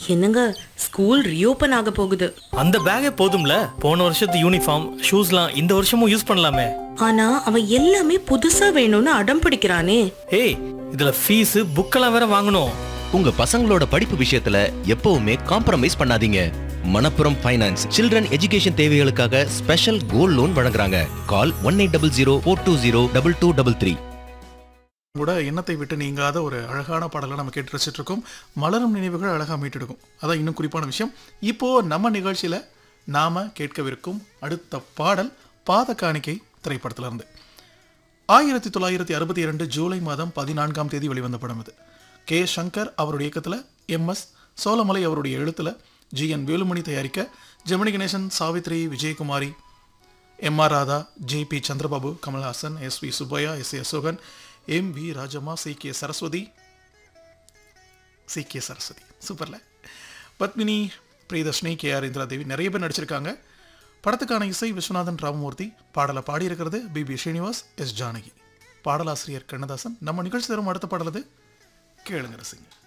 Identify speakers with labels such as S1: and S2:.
S1: என்னங்க school reopen ஆக போகுது
S2: அந்த பேக்கே போதும்ல போன வருஷத்து யூனிஃபார்ம் ஷூஸ்லாம் இந்த வருஷமும் யூஸ் பண்ணலாமே
S1: ஆனா அவன் எல்லாமே புதுசா வேணும்னு அடம் பிடிக்கிறானே
S2: ஏய் இதுல ஃபீஸ் புக்கெல்லாம் வேற வாங்கணும்
S3: உங்க பசங்களோட படிப்பு விஷயத்துல எப்பவுமே காம்ப்ரமைஸ் பண்ணாதீங்க மணப்புரம் ஃபைனான்ஸ் சில்ட்ரன் எஜுகேஷன் தேவைகளுக்காக ஸ்பெஷல் கோல்ட் லோன் வழங்குறாங்க call one eight double zero four two zero double two double three
S4: கூட எண்ணத்தை விட்டு நீங்காத ஒரு அழகான பாடலை நம்ம கேட்டு ரசிச்சுட்டு இருக்கோம் மலரும் நினைவுகள் அழகாக மீட்டெடுக்கும் அதான் இன்னும் குறிப்பான விஷயம் இப்போ நம்ம நிகழ்ச்சியில நாம கேட்கவிருக்கும் அடுத்த பாடல் பாத காணிக்கை திரைப்படத்துல இருந்து ஆயிரத்தி தொள்ளாயிரத்தி அறுபத்தி இரண்டு ஜூலை மாதம் பதினான்காம் தேதி வெளிவந்த படம் இது கே சங்கர் அவருடைய இயக்கத்தில் எம் எஸ் சோலமலை அவருடைய எழுத்துல ஜி என் வேலுமணி தயாரிக்க Gemini Ganesan Savitri Vijayakumari M R Radha J P Chandrababu Kamal Haasan S V Subbaiah S A Asokan M V Rajamma C K Saraswathi C K Saraswathi சூப்பர்ல பத்மினி பிரியதர்ஷினி கே ஆர் இந்திரா தேவி நிறைய பேர் நடிச்சிருக்காங்க படத்துக்கான இசை விஸ்வநாதன் ராமமூர்த்தி பாடலை பாடியிருக்கிறது P B Srinivas S Janaki பாடலாசிரியர் கண்ணதாசன் நம்ம நிகழ்ச்சி தரும் அடுத்த பாடலது கேளுங்க ரசிங்க